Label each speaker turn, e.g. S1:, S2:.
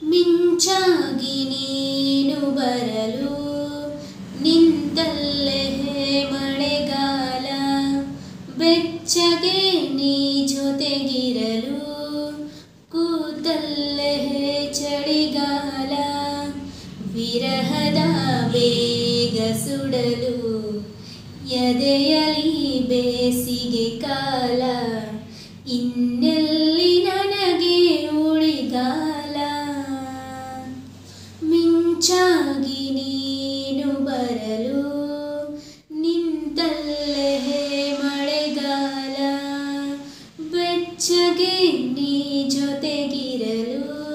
S1: ಮಿಂಚಾಗಿ ನೀನು ಬರಲು ನಿಂತಲ್ಲೇ ಮಳೆಗಾಲ ಬೆಚ್ಚಗೆ ನೀ ಜೊತೆಗಿರಲು ಕೂತಲ್ಲೇ ಚಳಿಗಾಲ ವಿರಹದ ಬೇಗ ಸುಡಲು ಎದೆಯಲಿ ಬೇಸಿಗೆ ಕಾಲ ಇನ್ನೆಲ್ಲಿ ನನಗೆ ಉಳಿಗಾಲ ಮಿಂಚಾಗಿ ನೀನು ಬರಲು ನಿಂತಲ್ಲೇ ಮಳೆಗಾಲ ಬೆಚ್ಚಗೆ ನೀ ಜೊತೆಗಿರಲು